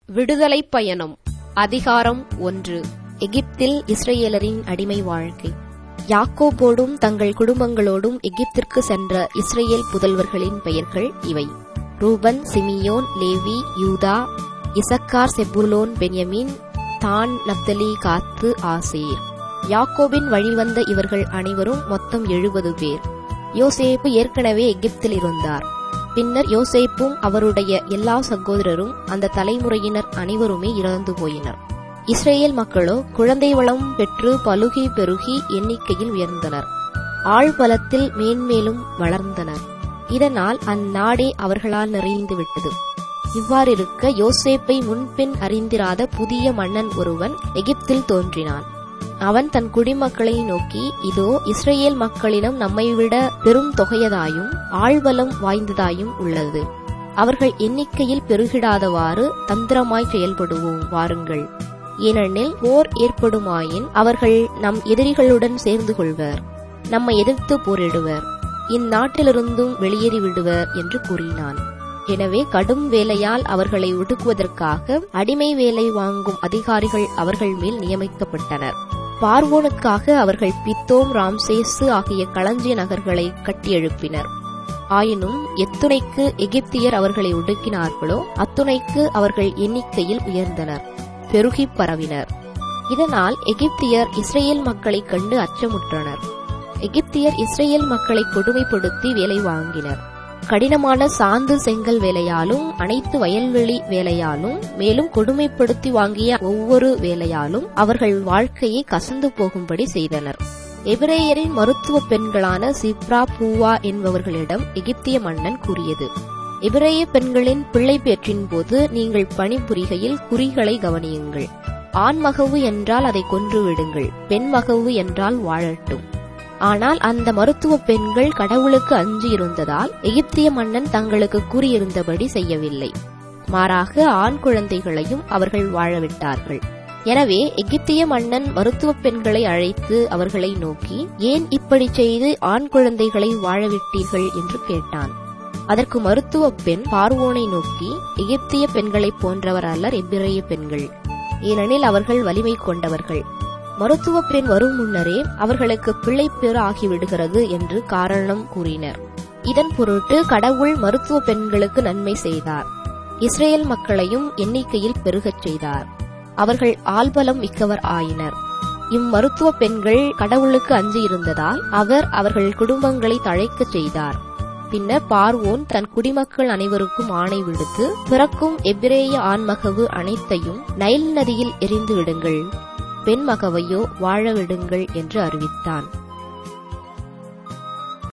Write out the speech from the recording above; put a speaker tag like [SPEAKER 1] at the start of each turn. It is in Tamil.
[SPEAKER 1] விடுதலைப் பயணம் அதிகாரம் ஒன்று எகிப்தில் இஸ்ரேலரின் அடிமை வாழ்க்கை யாக்கோபோடும் தங்கள் குடும்பங்களோடும் எகிப்திற்கு சென்ற இஸ்ரேல் புதல்வர்களின் பெயர்கள் இவை ரூபன் சிமியோன் லேவி யூதா இசக்கார் செபுலோன் பென்யமின் தான் நப்தலி காத்து ஆசேர் யாக்கோபின் வழிவந்த இவர்கள் அனைவரும் மொத்தம் எழுபது பேர் யோசேப்பு ஏற்கனவே எகிப்தில் இருந்தார் பின்னர் யோசேப்பும் அவருடைய எல்லா சகோதரரும் அந்த தலைமுறையினர் அனைவருமே இறந்து போயினர் இஸ்ரேல் மக்களோ குழந்தை வளம் பெற்று பலுகி பெருகி எண்ணிக்கையில் உயர்ந்தனர் ஆழ்பலத்தில் மேன்மேலும் வளர்ந்தனர் இதனால் அந்நாடே அவர்களால் நிறைந்துவிட்டது இவ்வாறிருக்க யோசேப்பை முன்பின் அறிந்திராத புதிய மன்னன் ஒருவன் எகிப்தில் தோன்றினான் அவன் தன் குடிமக்களை நோக்கி இதோ இஸ்ரேல் மக்களிடம் நம்மை விட பெரும் தொகையதாயும் ஆழ்வலம் வாய்ந்ததாயும் உள்ளது அவர்கள் எண்ணிக்கையில் பெருகிடாதவாறு தந்திரமாய் செயல்படுவோம் வாருங்கள் ஏனெனில் போர் ஏற்படுமாயின் அவர்கள் நம் எதிரிகளுடன் சேர்ந்து கொள்வர் நம்மை எதிர்த்து போரிடுவர் இந்நாட்டிலிருந்தும் வெளியேறி விடுவர் என்று கூறினான் எனவே கடும் வேலையால் அவர்களை ஒடுக்குவதற்காக அடிமை வேலை வாங்கும் அதிகாரிகள் அவர்கள் மேல் நியமிக்கப்பட்டனர் பார்வோனுக்காக அவர்கள் பித்தோம் ராம்சேசு ஆகிய களஞ்சிய நகர்களை கட்டியெழுப்பினர் ஆயினும் எத்துணைக்கு எகிப்தியர் அவர்களை ஒடுக்கினார்களோ அத்துணைக்கு அவர்கள் எண்ணிக்கையில் உயர்ந்தனர் பெருகி பரவினர் இதனால் எகிப்தியர் இஸ்ரேல் மக்களைக் கண்டு அச்சமுற்றனர் எகிப்தியர் இஸ்ரேல் மக்களை கொடுமைப்படுத்தி வேலை வாங்கினர் கடினமான சாந்து செங்கல் வேலையாலும் அனைத்து வயல்வெளி வேலையாலும் மேலும் கொடுமைப்படுத்தி வாங்கிய ஒவ்வொரு வேலையாலும் அவர்கள் வாழ்க்கையை கசந்து போகும்படி செய்தனர் எபிரேயரின் மருத்துவ பெண்களான சிப்ரா பூவா என்பவர்களிடம் எகிப்திய மன்னன் கூறியது எபிரேய பெண்களின் பிள்ளை பேற்றின் போது நீங்கள் பணிபுரிகையில் குறிகளை கவனியுங்கள் ஆண் மகவு என்றால் அதை கொன்று விடுங்கள் பெண் மகவு என்றால் வாழட்டும் ஆனால் அந்த மருத்துவ பெண்கள் கடவுளுக்கு அஞ்சு இருந்ததால் எகிப்திய மன்னன் தங்களுக்கு கூறியிருந்தபடி செய்யவில்லை மாறாக ஆண் குழந்தைகளையும் அவர்கள் வாழவிட்டார்கள் எனவே எகிப்திய மன்னன் மருத்துவ பெண்களை அழைத்து அவர்களை நோக்கி ஏன் இப்படி செய்து ஆண் குழந்தைகளை வாழவிட்டீர்கள் என்று கேட்டான் அதற்கு மருத்துவ பெண் பார்வோனை நோக்கி எகிப்திய பெண்களைப் போன்றவர் அல்லர் எபிரேய பெண்கள் ஏனெனில் அவர்கள் வலிமை கொண்டவர்கள் மருத்துவ பெண் வரும் முன்னரே அவர்களுக்கு பிள்ளை பேறு ஆகிவிடுகிறது என்று காரணம் கூறினர் இதன் பொருட்டு கடவுள் மருத்துவ பெண்களுக்கு நன்மை செய்தார் இஸ்ரேல் மக்களையும் எண்ணிக்கையில் பெருகச் செய்தார் அவர்கள் ஆள்பலம் மிக்கவர் ஆயினர் இம்மருத்துவ பெண்கள் கடவுளுக்கு அஞ்சு இருந்ததால் அவர் அவர்கள் குடும்பங்களை தழைக்கச் செய்தார் பின்னர் பார்வோன் தன் குடிமக்கள் அனைவருக்கும் ஆணை விடுத்து பிறக்கும் எபிரேய ஆண்மகவு அனைத்தையும் நைல் நதியில் எரிந்து விடுங்கள் பெண் மகவையோ வாழ விடுங்கள் என்று அறிவித்தான்